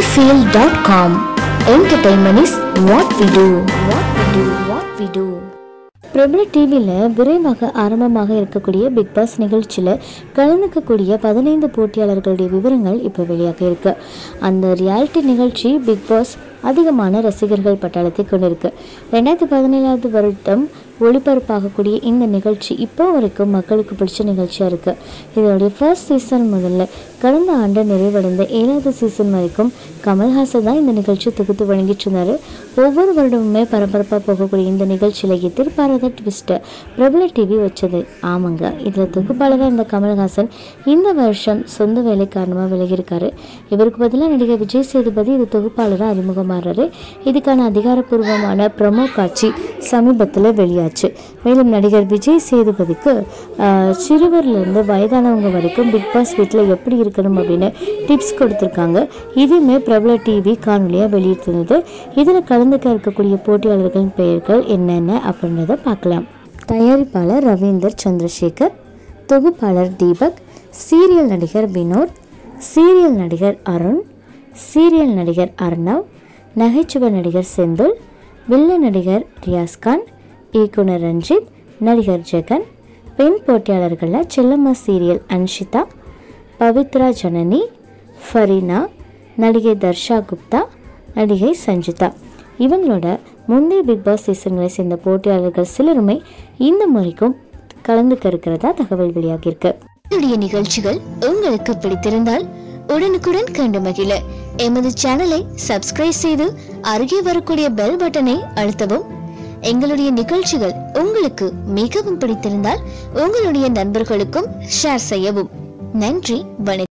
weefeel.com Entertainment is what we do. What we do. What we do. பிரபல டிவியில் விரைவாக ஆரம்பமாக இருக்கக்கூடிய பிக் பாஸ் நிகழ்ச்சியில் கலந்துக்கக்கூடிய பதினைந்து போட்டியாளர்களுடைய விவரங்கள் இப்போ வெளியாக இருக்கு அந்த ரியாலிட்டி நிகழ்ச்சி பிக் பாஸ் அதிகமான ரசிகர்கள் பட்டாளத்தை கொண்டிருக்கு ரெண்டாயிரத்தி பதினேழாவது வருடம் ஒளிபரப்பாகக்கூடிய இந்த நிகழ்ச்சி இப்போ வரைக்கும் மக்களுக்கு பிடிச்ச நிகழ்ச்சியாக இருக்குது இதோடைய ஃபர்ஸ்ட் சீசன் முதல்ல கடந்த ஆண்டு நிறைவடைந்த ஏழாவது சீசன் வரைக்கும் கமல்ஹாசன் தான் இந்த நிகழ்ச்சி தொகுத்து வழங்கிட்டு இருந்தாரு ஒவ்வொரு வருடமுமே பரபரப்பாக போகக்கூடிய இந்த நிகழ்ச்சியில் எதிர்பாராத ட்விஸ்ட்டை பிரபல டிவி வச்சது ஆமாங்க இதில் தொகுப்பாளராக இருந்த கமல்ஹாசன் இந்த வருஷம் சொந்த வேலை காரணமாக விலகியிருக்காரு இவருக்கு பதிலாக நடிகர் விஜய் சேதுபதி இது தொகுப்பாளராக அறிமுகமாகிறாரு இதுக்கான அதிகாரப்பூர்வமான ப்ரமோ காட்சி சமீபத்தில் வெளியாச்சு மேலும் நடிகர் விஜய் சேதுபதிக்கு ஆஹ், சிறுவர்லேருந்து வயதானவங்க வரைக்கும் பிக் பாஸ் வீட்டில் எப்படி இருக்கணும் அப்படின்னு டிப்ஸ் கொடுத்துருக்காங்க இதுவுமே பிரபல டிவி காணொலியாக வெளியிட்டிருந்தது இதில் கலந்துக்க இருக்கக்கூடிய போட்டியாளர்களின் பெயர்கள் என்னென்ன அப்படின்றத பார்க்கலாம் தயாரிப்பாளர் ரவீந்தர் சந்திரசேகர் தொகுப்பாளர் தீபக் சீரியல் நடிகர் வினோத் சீரியல் நடிகர் அருண் சீரியல் நடிகர் அர்ணவ் நகைச்சுவை நடிகர் செந்தில் வில்ல நடிகர் ரியாஸ்கான் இயக்குனர் ரஞ்சித் நடிகர் ஜெகன் பெண் போட்டியாளர்களில் செல்லம்மா சீரியல் அன்ஷிதா பவித்ரா ஜனனி ஃபரீனா நடிகை தர்ஷா குப்தா நடிகை சஞ்சிதா இவங்களோட முந்தைய பிக் பாஸ் சீசன்களை சேர்ந்த போட்டியாளர்கள் சிலருமே இந்த முறைக்கும் கலந்துக்க இருக்கிறதா தகவல் வெளியாகியிருக்கு என்னுடைய நிகழ்ச்சிகள் உங்களுக்கு பிடித்திருந்தால் உடனுக்குடன் கண்டு மகிழ எமது சேனலை சப்ஸ்கிரைப் செய்து அருகே வரக்கூடிய பெல் பட்டனை அழுத்தவும் எங்களுடைய நிகழ்ச்சிகள் உங்களுக்கு மிகவும் பிடித்திருந்தால் உங்களுடைய நண்பர்களுக்கும் ஷேர் செய்யவும் நன்றி வணக்கம்